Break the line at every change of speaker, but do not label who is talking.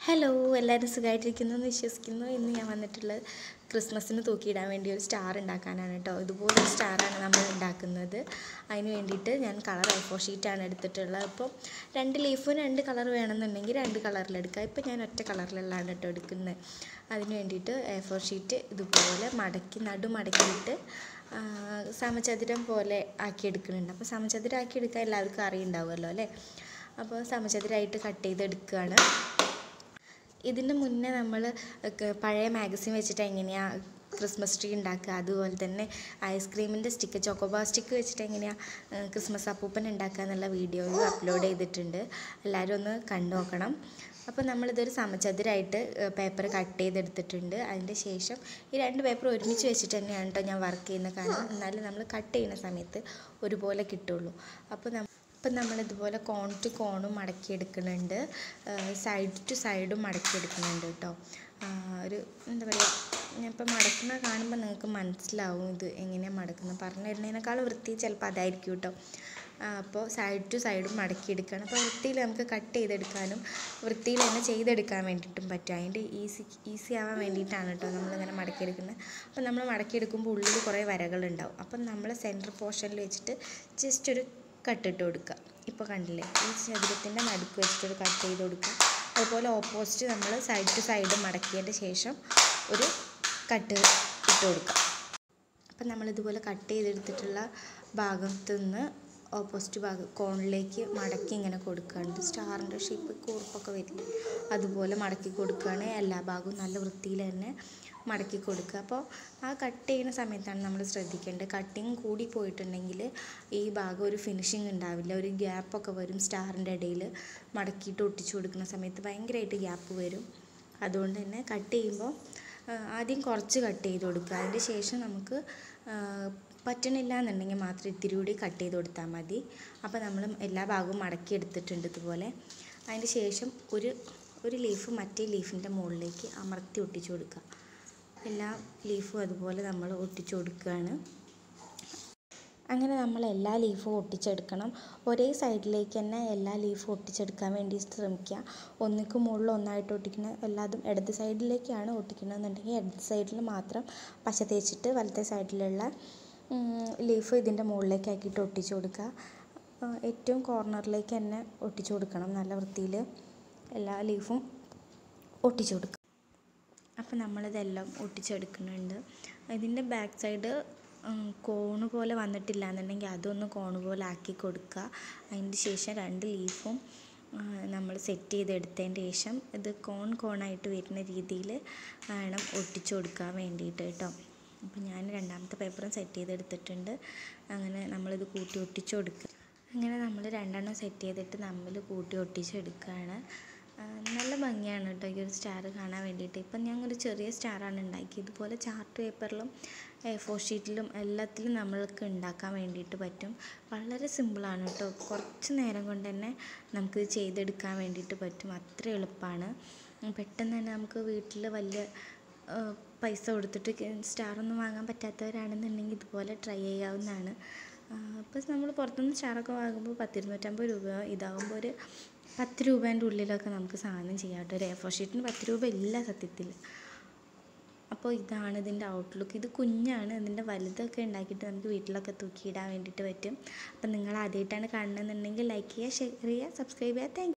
hello എല്ലാവരും സുഖമായിട്ടിരിക്കുന്നു എന്ന് വിശ്വസിക്കുന്നു ഇന്ന് ഞാൻ വന്നിട്ടുള്ളത് ക്രിസ്മസിന് തൂക്കിയിടാൻ വേണ്ടി ഒരു സ്റ്റാർ ഉണ്ടാക്കാനാണ് കേട്ടോ ഇതുപോലെ ഒരു സ്റ്റാറാണ് നമ്മൾ ഉണ്ടാക്കുന്നത് അതിന് വേണ്ടിയിട്ട് ഞാൻ കളർ ഐ ഫോർ ഷീറ്റാണ് എടുത്തിട്ടുള്ളത് അപ്പോൾ രണ്ട് ലീഫും രണ്ട് കളർ വേണമെന്നുണ്ടെങ്കിൽ രണ്ട് കളറിലെടുക്കാം ഇപ്പോൾ ഞാൻ ഒറ്റ കളറിലുള്ളതാണ് കേട്ടോ എടുക്കുന്നത് അതിന് വേണ്ടിയിട്ട് എ ഫോർ ഷീറ്റ് ഇതുപോലെ മടക്കി നടു മടക്കിയിട്ട് ആ, സമചതുരം പോലെ ആക്കി എടുക്കുന്നുണ്ട് അപ്പോൾ സമചതുരം ആക്കി എടുക്കാൻ എല്ലാവർക്കും അറിയുണ്ടാവുമല്ലോ അല്ലേ അപ്പോൾ സമചതുരമായിട്ട് കട്ട് ചെയ്തെടുക്കുകയാണ് ഇതിന് മുന്നേ നമ്മൾ പഴയ മാഗസിൻ വെച്ചിട്ട് എങ്ങനെയാണ് ക്രിസ്മസ് ട്രീ ഉണ്ടാക്കുക അതുപോലെ തന്നെ ഐസ്ക്രീമിൻ്റെ സ്റ്റിക്ക് ചോക്കോബാർ സ്റ്റിക്ക് വെച്ചിട്ട് എങ്ങനെയാണ് ക്രിസ്മസ് അപ്പൂപ്പൻ ഉണ്ടാക്കുക എന്നുള്ള വീഡിയോയും അപ്ലോഡ് ചെയ്തിട്ടുണ്ട് എല്ലാവരും ഒന്ന് കണ്ടു നോക്കണം അപ്പോൾ നമ്മളിതൊരു സമചതുരായിട്ട് പേപ്പർ കട്ട് ചെയ്തെടുത്തിട്ടുണ്ട് അതിൻ്റെ ശേഷം ഈ രണ്ട് പേപ്പർ ഒരുമിച്ച് വെച്ചിട്ട് തന്നെയാണ് കേട്ടോ ഞാൻ വർക്ക് ചെയ്യുന്നത് കാരണം എന്നാലും നമ്മൾ കട്ട് ചെയ്യുന്ന സമയത്ത് ഒരുപോലെ കിട്ടുള്ളൂ അപ്പോൾ നമ്മൾ അപ്പം നമ്മളിതുപോലെ കോൺ ടു കോണും മടക്കിയെടുക്കുന്നുണ്ട് സൈഡ് ടു സൈഡും മടക്കിയെടുക്കുന്നുണ്ട് കേട്ടോ ഒരു എന്താ പറയുക ഞാനിപ്പോൾ മടക്കുന്ന കാണുമ്പോൾ നിങ്ങൾക്ക് മനസ്സിലാവും ഇത് എങ്ങനെയാണ് മടക്കുന്നത് പറഞ്ഞു തരുന്നതിനേക്കാൾ വൃത്തി ചിലപ്പോൾ അതായിരിക്കും കേട്ടോ അപ്പോൾ സൈഡ് ടു സൈഡും മടക്കിയെടുക്കുകയാണ് അപ്പോൾ വൃത്തിയിൽ നമുക്ക് കട്ട് ചെയ്തെടുക്കാനും വൃത്തിയിൽ തന്നെ ചെയ്തെടുക്കാൻ വേണ്ടിയിട്ടും പറ്റും അതിൻ്റെ ഈസി ഈസി ആവാൻ വേണ്ടിയിട്ടാണ് കേട്ടോ നമ്മളിങ്ങനെ മടക്കിയെടുക്കുന്നത് അപ്പോൾ നമ്മൾ മടക്കിയെടുക്കുമ്പോൾ ഉള്ളിൽ കുറേ വരകളുണ്ടാവും അപ്പം നമ്മൾ സെൻറ്റർ പോർഷനിൽ വെച്ചിട്ട് ജസ്റ്റ് ഒരു കട്ടിട്ട് കൊടുക്കുക ഇപ്പോൾ കണ്ടില്ലേ ഈ ചതുരത്തിൻ്റെ നടുക്ക് വെച്ചിട്ടൊരു കട്ട് ചെയ്ത് കൊടുക്കുക അതുപോലെ ഓപ്പോസിറ്റ് നമ്മൾ സൈഡ് ടു സൈഡ് മടക്കിയതിൻ്റെ ശേഷം ഒരു കട്ട് ഇട്ട് കൊടുക്കുക അപ്പം നമ്മളിതുപോലെ കട്ട് ചെയ്തെടുത്തിട്ടുള്ള ഭാഗത്തു നിന്ന് ഓപ്പോസിറ്റ് ഭാഗം കോണിലേക്ക് മടക്കി ഇങ്ങനെ കൊടുക്കുകയാണ് സ്റ്റാറിൻ്റെ ഷേപ്പ് കൂർപ്പൊക്കെ വരില്ലേ അതുപോലെ മടക്കി കൊടുക്കുകയാണ് എല്ലാ ഭാഗവും നല്ല വൃത്തിയിൽ തന്നെ മടക്കി കൊടുക്കുക അപ്പോൾ ആ കട്ട് ചെയ്യുന്ന സമയത്താണ് നമ്മൾ ശ്രദ്ധിക്കേണ്ടത് കട്ടിങ് കൂടി പോയിട്ടുണ്ടെങ്കിൽ ഈ ഭാഗം ഒരു ഫിനിഷിങ് ഉണ്ടാവില്ല ഒരു ഗ്യാപ്പൊക്കെ വരും സ്റ്റാറിൻ്റെ ഇടയിൽ മടക്കിയിട്ട് ഒട്ടിച്ചു കൊടുക്കുന്ന സമയത്ത് ഭയങ്കരമായിട്ട് ഗ്യാപ്പ് വരും അതുകൊണ്ട് തന്നെ കട്ട് ചെയ്യുമ്പോൾ ആദ്യം കുറച്ച് കട്ട് ചെയ്ത് കൊടുക്കുക അതിൻ്റെ ശേഷം നമുക്ക് പറ്റണില്ല എന്നുണ്ടെങ്കിൽ മാത്രം ഇത്തിരി കൂടി കട്ട് ചെയ്ത് കൊടുത്താൽ മതി അപ്പോൾ നമ്മൾ എല്ലാ ഭാഗവും മടക്കി എടുത്തിട്ടുണ്ട് ഇതുപോലെ അതിൻ്റെ ശേഷം ഒരു ഒരു ലീഫ് മറ്റേ ലീഫിൻ്റെ മുകളിലേക്ക് അമർത്തി ഒട്ടിച്ചു കൊടുക്കുക എല്ലാ ലീഫും അതുപോലെ നമ്മൾ ഒട്ടിച്ചു കൊടുക്കുകയാണ് അങ്ങനെ നമ്മൾ എല്ലാ ലീഫും ഒട്ടിച്ചെടുക്കണം ഒരേ സൈഡിലേക്ക് തന്നെ എല്ലാ ലീഫും ഒട്ടിച്ചെടുക്കാൻ വേണ്ടി ശ്രമിക്കുക ഒന്നിക്ക് മുകളിൽ ഒന്നായിട്ട് ഒട്ടിക്കുന്ന എല്ലാതും ഇടത് സൈഡിലേക്കാണ് ഒട്ടിക്കണമെന്നുണ്ടെങ്കിൽ ഇടത് സൈഡിൽ മാത്രം പശ തേച്ചിട്ട് വലത്തെ സൈഡിലുള്ള ലീഫ് ഇതിൻ്റെ മുകളിലേക്ക് ആക്കിയിട്ട് ഒട്ടിച്ചു കൊടുക്കുക ഏറ്റവും കോർണറിലേക്ക് തന്നെ ഒട്ടിച്ചു കൊടുക്കണം നല്ല വൃത്തിയിൽ എല്ലാ ലീഫും ഒട്ടിച്ചു കൊടുക്കുക അപ്പോൾ നമ്മളിതെല്ലാം ഒട്ടിച്ചെടുക്കുന്നുണ്ട് ഇതിൻ്റെ ബാക്ക് സൈഡ് കോണ് പോലെ വന്നിട്ടില്ല എന്നുണ്ടെങ്കിൽ അതൊന്ന് കോണ് പോലെ ആക്കി കൊടുക്കുക അതിന് ശേഷം രണ്ട് ലീഫും നമ്മൾ സെറ്റ് ചെയ്തെടുത്തതിന് ശേഷം ഇത് കോൺ കോണായിട്ട് വരുന്ന രീതിയിൽ വേണം ഒട്ടിച്ചു കൊടുക്കാൻ വേണ്ടിയിട്ട് കേട്ടോ അപ്പോൾ ഞാൻ രണ്ടാമത്തെ പേപ്പറും സെറ്റ് ചെയ്തെടുത്തിട്ടുണ്ട് അങ്ങനെ നമ്മളിത് കൂട്ടി ഒട്ടിച്ചു കൊടുക്കുക അങ്ങനെ നമ്മൾ രണ്ടെണ്ണം സെറ്റ് ചെയ്തിട്ട് നമ്മൾ കൂട്ടി ഒട്ടിച്ചെടുക്കുകയാണ് നല്ല ഭംഗിയാണ് കേട്ടോ ഈ ഒരു സ്റ്റാർ കാണാൻ വേണ്ടിയിട്ട് ഇപ്പം ഞാൻ ഒരു ചെറിയ സ്റ്റാറാണ് ഉണ്ടാക്കിയത് ഇതുപോലെ ചാർട്ട് പേപ്പറിലും എ ഫോർ ഷീറ്റിലും എല്ലാത്തിലും നമ്മൾക്ക് ഉണ്ടാക്കാൻ വേണ്ടിയിട്ട് പറ്റും വളരെ സിമ്പിളാണ് കേട്ടോ കുറച്ച് നേരം കൊണ്ട് തന്നെ നമുക്കിത് ചെയ്തെടുക്കാൻ വേണ്ടിയിട്ട് പറ്റും അത്ര എളുപ്പമാണ് പെട്ടെന്ന് തന്നെ നമുക്ക് വീട്ടിൽ വലിയ പൈസ കൊടുത്തിട്ട് സ്റ്റാറൊന്നും വാങ്ങാൻ പറ്റാത്തവരാണെന്നുണ്ടെങ്കിൽ ഇതുപോലെ ട്രൈ ചെയ്യാവുന്നതാണ് അപ്പോൾ നമ്മൾ പുറത്തുനിന്ന് സ്റ്റാറൊക്കെ വാങ്ങുമ്പോൾ പത്തിരുന്നൂറ്റമ്പത് രൂപ ഇതാകുമ്പോൾ ഒരു പത്ത് രൂപേൻ്റെ ഉള്ളിലൊക്കെ നമുക്ക് സാധനം ചെയ്യാം കേട്ടോ ഒരു എ ഫോർ ഷീറ്റിന് പത്ത് രൂപ ഇല്ല സത്യത്തിൽ അപ്പോൾ ഇതാണ് ഇതിൻ്റെ ഔട്ട്ലുക്ക് ഇത് കുഞ്ഞാണ് ഇതിൻ്റെ വലുതൊക്കെ ഉണ്ടാക്കിയിട്ട് നമുക്ക് വീട്ടിലൊക്കെ തൂക്കിയിടാൻ വേണ്ടിയിട്ട് പറ്റും അപ്പം നിങ്ങൾ ആദ്യമായിട്ടാണ് കാണുന്നതെന്നുണ്ടെങ്കിൽ ലൈക്ക് ചെയ്യുക ഷെയർ ചെയ്യുക സബ്സ്ക്രൈബ് ചെയ്യുക താങ്ക്